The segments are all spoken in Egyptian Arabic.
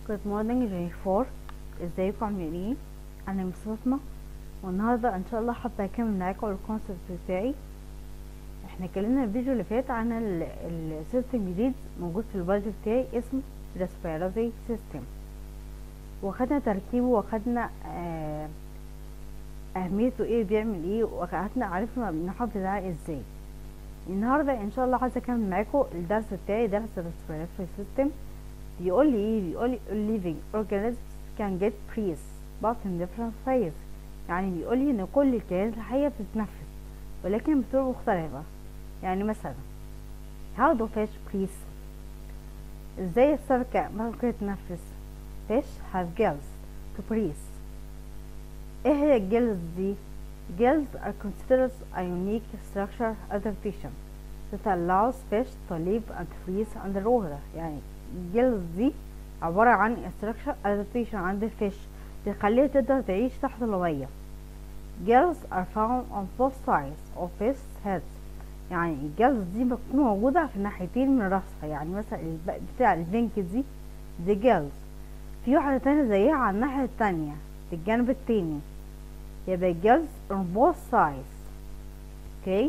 Good morning جي 4 ازيكم عاملين ايه انا مس فاطمة والنهاردة ان شاء الله حابة اكمل معاكم الكونسبت بتاعي احنا اتكلمنا الفيديو اللي فات عن السيستم جديد موجود في البادج بتاعي اسمه respiratory system واخدنا تركيبه واخدنا آه اهميته ايه بيعمل ايه واخدنا عرفنا بنحافظ عليه ازاي النهارده ان شاء الله عايزه اكمل معاكم الدرس بتاعي درس respiratory system بيقول لي ايه بيقول لي living organisms can get breath but in different ways يعني بيقول لي ان كل الكائنات الحية بتتنفس ولكن بطرق مختلفة يعني مثلا how do fish breathe ازاي السمكة ممكن تتنفس fish have gills to breathe ايه هي الجلز دي gills are considered a unique structure adaptation that allows fish to live and breathe underwater يعني الجلز دي عبارة عن structure adaptation عند الفيش بتخليها تقدر تعيش تحت المية gills are found on both sides of fish heads يعني الجلز دي بتكون موجودة في الناحيتين من راسها يعني مثلا الب- بتاع البنك دي دي جلز في واحدة تانية زيها على الناحية التانية في الجانب التاني يبقى جلز on both sides اوكي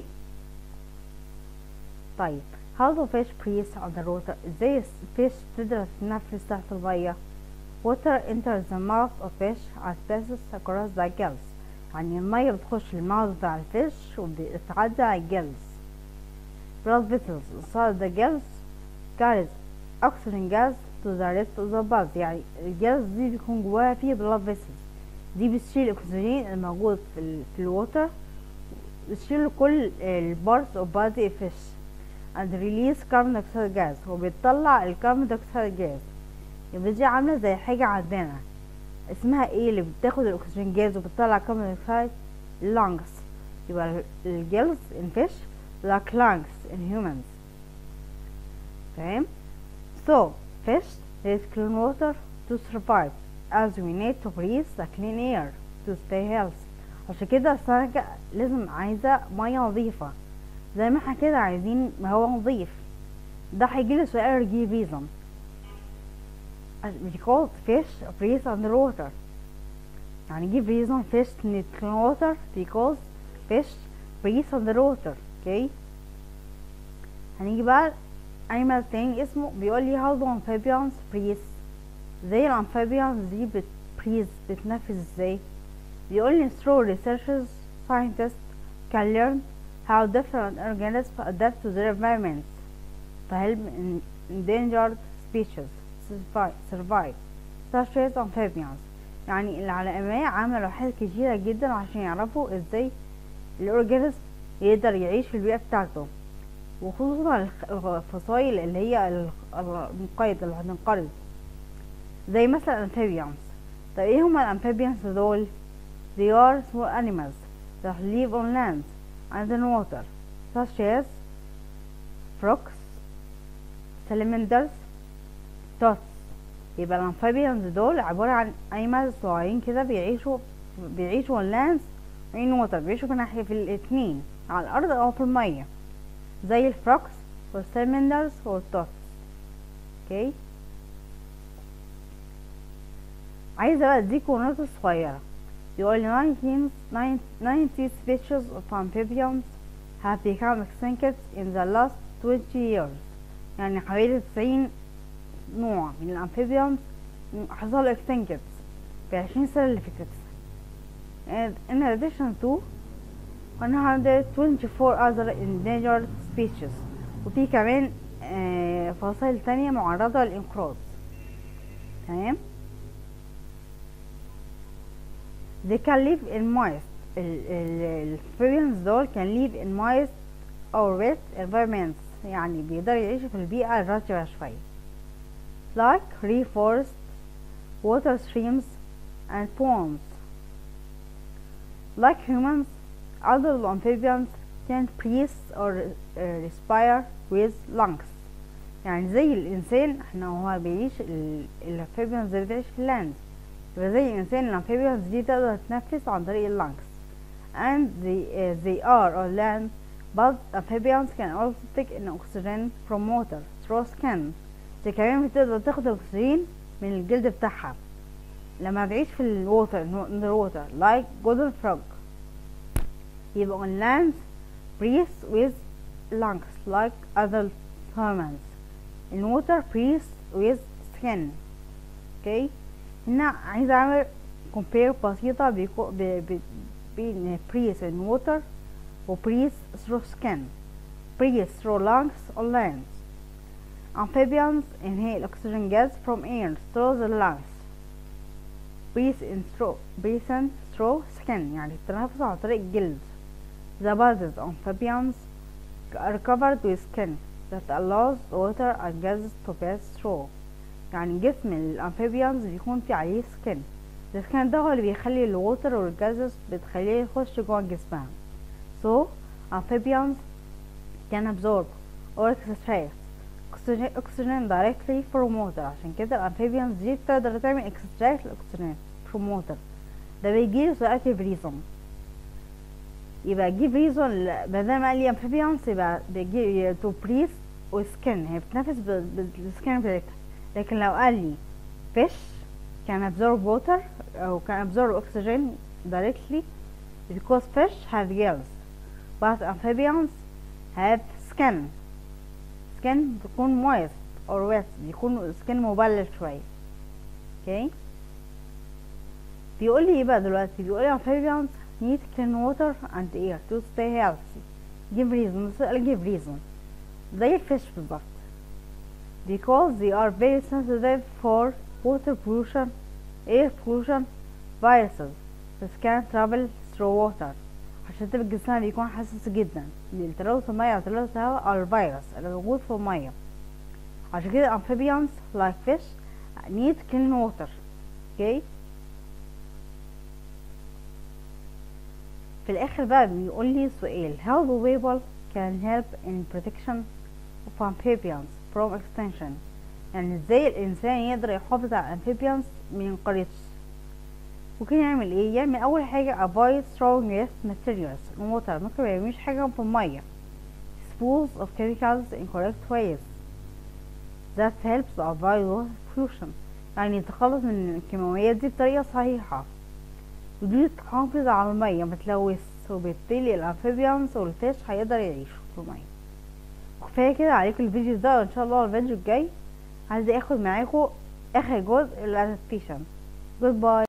طيب how do fish breathe underwater ازاي الفيش تقدر تتنفس تحت المية water enters the mouth of fish and passes across the gills يعني المية بتخش الماوث بتاع الفيش وبتعدي على الجلز blood vessels inside the gills carries oxygen gas to the rest of the body يعني الجلز دي بيكون جواها فيه blood vessels دي بتشيل الاكسجين الموجود في, ال في الوتر بتشيل كل البارتس اوف بادي فيش and release carbon dioxide gas وبتطلع الكربون دايوكسيد جاز يبقى دي عاملة زي حاجة عندنا اسمها ايه اللي بتاخد الاكسجين جاز وبتطلع كربون دايوكسيد lungs يبقى الجلز in fish like lungs in humans فاهم so fish need clean water to survive as we need to breathe the clean air to stay healthy عشان كده السمكة لازم عايزة مية نظيفة زي ما احنا كده عايزين هوا نظيف ده هيجيلي سؤال يجيب reason because fish breathe underwater يعني give reason fish need clean water because fish breathe underwater okay هنيجي بقى animal تاني اسمه بيقول لي how do amphibians breathe زي الامفيبيانز دي بت breathe بتنفس ازاي بيقول لي through researchers scientists can learn how different organisms adapt to their environments to help en- endangered species survive, survive such as amphibians يعني العلماء عملوا حاجات كتيرة جدا عشان يعرفوا ازاي الأورجانيزم يقدر يعيش في البيئة بتاعته وخصوصا الخ- الفصائل اللي هي ال- المنقرضة اللي هتنقرض زي مثلا الأمفيبيانز طب ايه هما الأمفيبيانز دول؟ They are small animals that live on land and in water such as frogs, salamanders, toads يبقى الامفيبيانز دول عبارة عن animals صغيرين كده بيعيشوا بيعيشوا on land in water بيعيشوا في ناحية في الاتنين على الأرض أو في المية زي الفروكس والسلمندرز والتوتس اوكي عايزة بقى اديكوا نقطة صغيرة يقول لي 19 90 species of amphibians have become extinct in the last 20 years يعني حوالي 90 نوع من الامفيبيانز حصلوا extinct في 20 سنة اللي فاتت and in addition to 124 other endangered species وفي كمان آه، فصائل تانية معرضة للانقراض تمام they can live in moist الفيرينز دول can live in moist or wet environments يعني بيقدروا يعيشوا في البيئة الرطبة شوية like reforest water streams and ponds like humans other amphibians can breathe or uh, respire with lungs يعني زي الإنسان احنا هو بيعيش الامفيبيانز اللي بتعيش في اللاند يبقى زي الإنسان الامفيبيانز دي تقدر تتنفس عن طريق اللانكس and they, uh, they are on land but amphibians can also take in oxygen from water through skin دي كمان بتقدر تاخد الأكسجين من الجلد بتاعها لما تعيش في الووتر in the water like golden frog يبقى on land breathe with lungs like other humans in water breathe with skin اوكي هنا عايزة اعمل compare بسيطة بيكو- ب- ب- بين breathe in water و breathe through skin breathe through lungs on land amphibians inhale oxygen gas from air through the lungs breathe in through breathe in through skin يعني التنفس عن طريق الجلد the bodies of amphibians are covered with skin that allows water and gases to pass through يعني جسم الامفيبيانز بيكون في عليه سكن السكن ده هو اللي بيخلي الووتر والجازز بتخليه يخش جوه جسمها so amphibians can absorb or extract oxygen, oxygen directly from water عشان كده الامفيبيانز دي بتقدر تعمل extract الاكسجين from water ده بيجيلي سؤال في بريزون يبقى give reason بدل ما قال لي amphibians يبقى بيجي to breathe with skin هي بتنفس بالسكن بتاعتها لكن لو قال لي fish can absorb water أو can absorb oxygen directly because fish have gills but amphibians have skin skin بيكون moist or wet بيكون skin مبلل شوية اوكي بيقول لي ايه بقى دلوقتي بيقول لي amphibians need clean water and air to stay healthy give reason سؤال give reason زي الفيش بالظبط because they are very sensitive for water pollution, air pollution, viruses that can travel through water عشان كده جسمها بيكون حساس جدا لتلوث المية أو تلوث الهواء أو الفيروس اللي موجود في المية عشان كده amphibians like fish need clean water okay في الآخر بقى بيقول لي سؤال how do people can help in protection of amphibians from extinction يعني ازاي الانسان يقدر يحافظ على الامفيبيانز من ينقرضش ممكن يعمل ايه يعمل اول حاجة avoid throwing waste materials in water ممكن ما يرميش حاجة في المية dispose of chemicals in correct ways that helps to avoid water pollution يعني يتخلص من الكيماويات دي بطريقة صحيحة ودي تحافظ على المية متلوث وبالتالي الامفيبيانز والفيش هيقدر يعيشوا في المية كفايه كده عليكم الفيديو ده وان شاء الله الفيديو الجاي عايزه اخد معاكم اخر جزء الادابتيشن جود باي